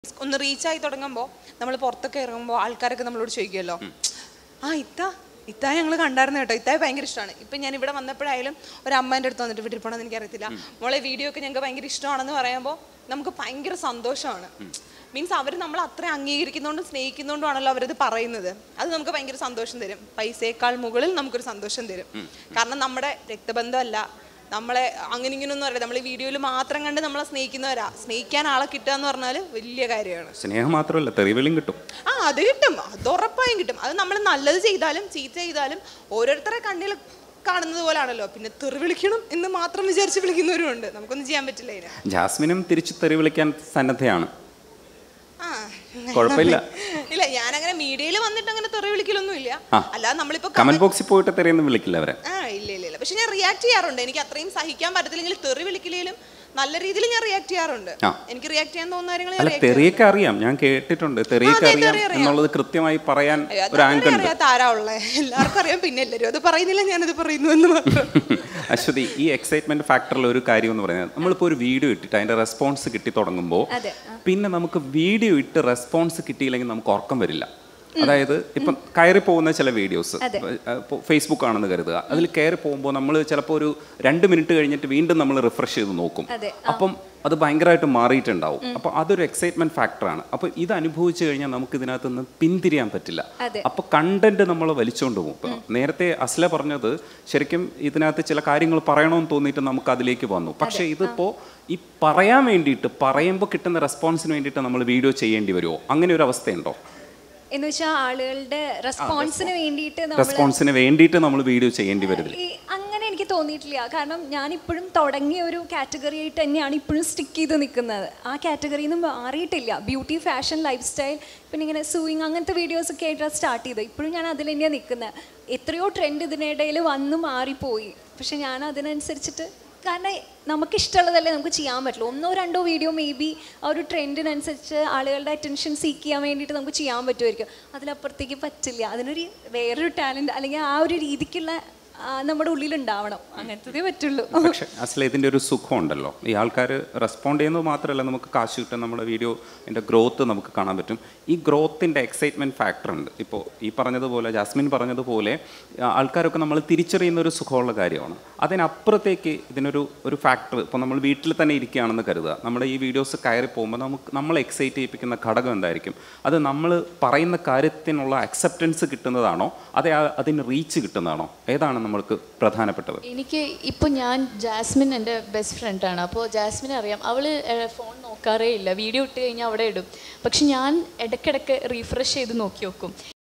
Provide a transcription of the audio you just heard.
ഒന്ന് റീച്ച് ആയി തുടങ്ങുമ്പോൾ നമ്മൾ പുറത്തൊക്കെ ഇറങ്ങുമ്പോൾ ആൾക്കാരൊക്കെ നമ്മളോട് ചോദിക്കുമല്ലോ ആ ഇത്ത ഇത്ത ഞങ്ങൾ കണ്ടായിരുന്നു കേട്ടോ ഇത്തായ ഭയങ്കര ഇഷ്ടമാണ് ഇപ്പം ഞാൻ ഇവിടെ വന്നപ്പോഴായാലും ഒരു അമ്മേൻ്റെ അടുത്ത് വന്നിട്ട് വീട്ടിൽ പോകണമെന്ന് എനിക്കറിയത്തില്ല മോളെ വീഡിയോ ഒക്കെ ഞങ്ങൾക്ക് ഭയങ്കര ഇഷ്ടമാണെന്ന് പറയുമ്പോൾ നമുക്ക് ഭയങ്കര സന്തോഷമാണ് മീൻസ് അവർ നമ്മൾ അത്ര അംഗീകരിക്കുന്നതുകൊണ്ടും സ്നേഹിക്കുന്നതുകൊണ്ടുമാണല്ലോ അവരത് പറയുന്നത് അത് നമുക്ക് ഭയങ്കര സന്തോഷം തരും പൈസയേക്കാൾ മുകളിൽ നമുക്കൊരു സന്തോഷം തരും കാരണം നമ്മുടെ രക്തബന്ധമല്ല നമ്മളെ അങ്ങനെ ഇങ്ങനെയൊന്നും അറിയില്ല നമ്മൾ ഈ വീഡിയോയിൽ മാത്രം കണ്ട് നമ്മളെ സ്നേഹിക്കുന്നവരാ സ്നേഹിക്കാൻ ആളെ കിട്ടുക എന്ന് പറഞ്ഞാൽ വലിയ കാര്യമാണ് സ്നേഹം മാത്രമല്ല തെറിവിളിയും കിട്ടും ആ അത് കിട്ടും അത് ഉറപ്പായും കിട്ടും അത് നമ്മൾ നല്ലത് ചെയ്താലും ചീത്ത ചെയ്താലും ഓരോരുത്തരെ കണ്ണിൽ കാണുന്നത് പോലാണല്ലോ പിന്നെ തെറി വിളിക്കണം എന്ന് മാത്രം വിചാരിച്ച് വിളിക്കുന്നവരും ഉണ്ട് നമുക്കൊന്നും ചെയ്യാൻ പറ്റില്ല അതിന് ജാസ്മിനും തിരിച്ച് തെറി വിളിക്കാൻ സന്നദ്ധയാണ് ആ കുഴപ്പമില്ല ഇല്ല ഞാൻ അങ്ങനെ മീഡിയയിൽ വന്നിട്ട് അങ്ങനെ തെറി വിളിക്കലൊന്നും ഇല്ല ആ. അല്ലാതെ നമ്മളിപ്പോ കമന്റ് ബോക്സിൽ പോയിട്ട് തെറിയൊന്നും വിളിക്കില്ല അവരെ ആ ഇല്ല ഇല്ല ഇല്ല പക്ഷെ ഞാൻ റിയാക്ട് ചെയ്യാറുണ്ട് എനിക്ക് അത്രയും സഹിക്കാൻ പറ്റത്തില്ലെങ്കിൽ തെറി വിളിക്കലും നല്ല രീതിയിൽ ഞാൻ റിയാക്ട് ചെയ്യാറുണ്ട് ആ. എനിക്ക് റിയാക്ട് ചെയ്യാൻ തോന്നുന്ന കാര്യങ്ങൾ ഞാൻ അല്ല react തെറിയൊക്കെ അറിയാം ഞാൻ കേട്ടിട്ടുണ്ട് തെറിയൊക്കെ അതെ, അറിയാം തെറി അറിയാം. എന്നുള്ളത് കൃത്യമായി പറയാൻ അയ്യോ, ഒരു അതങ്ങനെ ആങ്ക് ഉണ്ട് അറിയാത്ത ആരാ ഉള്ളേ എല്ലാവർക്കും അറിയാം പിന്നെ എല്ലാവരും അത് പറയുന്നില്ല ഞാനത് പറയുന്നു എന്ന് മാത്രം അശ്വതി ഈ എക്സൈറ്റ്മെന്റ് ഫാക്ടറിൽ ഒരു കാര്യം എന്ന് പറയുന്നത് നമ്മളിപ്പോൾ ഒരു വീഡിയോ ഇട്ടിട്ട് അതിന്റെ റെസ്പോൺസ് കിട്ടി തുടങ്ങുമ്പോൾ അതെ, പിന്നെ നമുക്ക് വീഡിയോ ഇട്ട് റെസ്പോൺസ് കിട്ടിയില്ലെങ്കിൽ നമുക്ക് ഉറക്കം വരില്ല അതായത് ഇപ്പം കയറി പോകുന്ന ചില വീഡിയോസ് ഫേസ്ബുക്ക് ആണെന്ന് കരുതുക അതിൽ കയറി പോകുമ്പോൾ നമ്മൾ ചിലപ്പോൾ ഒരു രണ്ട് മിനിറ്റ് കഴിഞ്ഞിട്ട് വീണ്ടും നമ്മൾ റിഫ്രഷ് ചെയ്ത് നോക്കും അതെ, അപ്പം അത് ഭയങ്കരമായിട്ട് മാറിയിട്ടുണ്ടാവും അപ്പോൾ അതൊരു എക്സൈറ്റ്മെന്റ് ഫാക്ടറാണ് അപ്പോൾ ഇത് അനുഭവിച്ചു കഴിഞ്ഞാൽ നമുക്ക് ഇതിനകത്ത് നിന്ന് പിന്തിരിയാൻ പറ്റില്ല അതെ. അപ്പോൾ കണ്ടന്റ് നമ്മൾ വലിച്ചുകൊണ്ട് പോകും ഇപ്പൊ നേരത്തെ അസ്ല പറഞ്ഞത് ശരിക്കും ഇതിനകത്ത് ചില കാര്യങ്ങൾ പറയണമെന്ന് തോന്നിയിട്ട് നമുക്ക് അതിലേക്ക് വന്നു പക്ഷേ ഇതിപ്പോ ഈ പറയാൻ വേണ്ടിയിട്ട് പറയുമ്പോൾ കിട്ടുന്ന റെസ്പോൺസിന് വേണ്ടിയിട്ട് നമ്മൾ വീഡിയോ ചെയ്യേണ്ടി വരുമോ അങ്ങനെ ഒരു അവസ്ഥയുണ്ടോ എന്ന് വെച്ചാൽ ആളുകളുടെ റെസ്പോൺസിന് വേണ്ടിയിട്ട് നമ്മൾ റെസ്പോൺസിന് വേണ്ടിയിട്ട് നമ്മൾ വീഡിയോ ചെയ്യേണ്ടി വരില്ല ഈ അങ്ങനെ എനിക്ക് തോന്നിയിട്ടില്ല കാരണം ഞാൻ ഇപ്പോഴും തുടങ്ങിയ ഒരു കാറ്റഗറി ആയിട്ട് തന്നെയാണ് ഇപ്പോഴും സ്റ്റിക്ക് ചെയ്ത് നിൽക്കുന്നത് ആ കാറ്റഗറിയിൽ നിന്ന് മാറിയിട്ടില്ല ബ്യൂട്ടി ഫാഷൻ ലൈഫ് സ്റ്റൈൽ പിന്നെ ഇങ്ങനെ സൂയിങ് അങ്ങനത്തെ വീഡിയോസ് ഒക്കെ ആയിട്ടാണ് സ്റ്റാർട്ട് ചെയ്തത് ഇപ്പോഴും ഞാൻ അതിൽ തന്നെയാണ് നിൽക്കുന്നത് എത്രയോ ട്രെൻഡ് ഇതിനിടയിൽ വന്നു മാറിപ്പോയി പക്ഷെ ഞാൻ അതിനനുസരിച്ചിട്ട് കാരണം നമുക്കിഷ്ടമുള്ളതല്ലേ നമുക്ക് ചെയ്യാൻ പറ്റുള്ളൂ ഒന്നോ രണ്ടോ വീഡിയോ മേ ബി ആ ഒരു ട്രെൻഡിനനുസരിച്ച് ആളുകളുടെ അറ്റൻഷൻ സീക്ക് ചെയ്യാൻ വേണ്ടിയിട്ട് നമുക്ക് ചെയ്യാൻ പറ്റുമായിരിക്കും അതിലപ്പുറത്തേക്ക് പറ്റില്ല അതിനൊരു വേറൊരു ടാലൻറ്റ് അല്ലെങ്കിൽ ആ ഒരു രീതിക്കുള്ള ആ, നമ്മുടെ ഉള്ളിലുണ്ടാവണം അങ്ങനത്തതേ പറ്റുള്ളൂ പക്ഷെ അസല ഇതിൻ്റെ ഒരു സുഖം ഉണ്ടല്ലോ ഈ ആൾക്കാർ റെസ്പോണ്ട് ചെയ്യുന്നത് മാത്രമല്ല നമുക്ക് കാശ് കിട്ടും നമ്മുടെ വീഡിയോ എൻ്റെ ഗ്രോത്ത് നമുക്ക് കാണാൻ പറ്റും ഈ ഗ്രോത്തിൻ്റെ എക്സൈറ്റ്മെൻറ്റ് ഫാക്ടർ ഉണ്ട് ഇപ്പോൾ ഈ പറഞ്ഞതുപോലെ ജാസ്മിൻ പറഞ്ഞതുപോലെ ആ, ആൾക്കാരൊക്കെ നമ്മൾ തിരിച്ചറിയുന്ന ഒരു സുഖമുള്ള കാര്യമാണ് അതിനപ്പുറത്തേക്ക് ഇതിനൊരു ഒരു ഫാക്ടർ ഇപ്പോൾ നമ്മൾ വീട്ടിൽ തന്നെ ഇരിക്കുകയാണെന്ന് കരുതുക നമ്മുടെ ഈ വീഡിയോസ് കയറി പോകുമ്പോൾ നമുക്ക് നമ്മളെ എക്സൈറ്റ് ചെയ്യിപ്പിക്കുന്ന ഘടകം എന്തായിരിക്കും അത് നമ്മൾ പറയുന്ന കാര്യത്തിനുള്ള അക്സെപ്റ്റൻസ് കിട്ടുന്നതാണോ അതെ ആ- അതിന് റീച്ച് കിട്ടുന്നതാണോ ഏതാണ് നമ്മൾക്ക് പ്രധാനപ്പെട്ടത് എനിക്ക് ഇപ്പോൾ ഞാൻ ജാസ്മിൻ എൻ്റെ ബെസ്റ്റ് ഫ്രണ്ടാണ് അപ്പോൾ ജാസ്മിനെ അറിയാം അവൾ ഫോൺ നോക്കാറേ ഇല്ല വീഡിയോ ഇട്ട് കഴിഞ്ഞാൽ അവിടെ ഇടും പക്ഷെ ഞാൻ ഇടയ്ക്കിടയ്ക്ക് റീഫ്രഷ് ചെയ്ത് നോക്കി നോക്കും